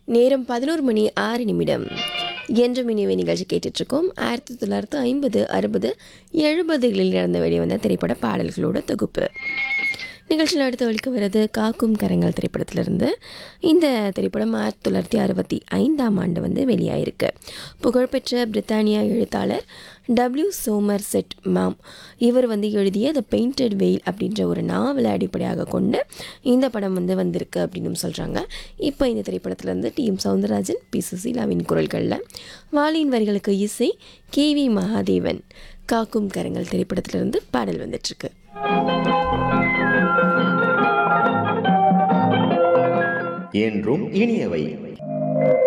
நேரம் பதினோரு மணி ஆறு நிமிடம் என்ற மினிவை நிகழ்ச்சி கேட்டுட்ருக்கோம் ஆயிரத்தி தொள்ளாயிரத்து ஐம்பது அறுபது எழுபதுகளில் நடந்த வெளிவந்த திரைப்பட பாடல்களோட தொகுப்பு நிகழ்ச்சியில் அடுத்து ஒழிக்க வருது காக்கும் கரங்கள் திரைப்படத்திலிருந்து இந்த திரைப்படம் ஆயிரத்தி தொள்ளாயிரத்தி அறுபத்தி ஐந்தாம் ஆண்டு வந்து வெளியாயிருக்கு புகழ்பெற்ற பிரித்தானியா எழுத்தாளர் டபிள்யூ சோமர் செட் மாம் இவர் வந்து எழுதிய த பெயிண்டட் வெயில் அப்படின்ற ஒரு நாவலை அடிப்படையாக கொண்டு இந்த படம் வந்து வந்திருக்கு அப்படின்னு சொல்கிறாங்க இப்போ இந்த திரைப்படத்திலேருந்து டி எம் சவுந்தரராஜன் பி சுசீலாவின் குரல்களில் வாலியின் வரிகளுக்கு இசை கே வி மகாதேவன் காக்கும் கரங்கள் திரைப்படத்திலிருந்து பாடல் வந்துட்டுருக்கு என்றும் இனியவை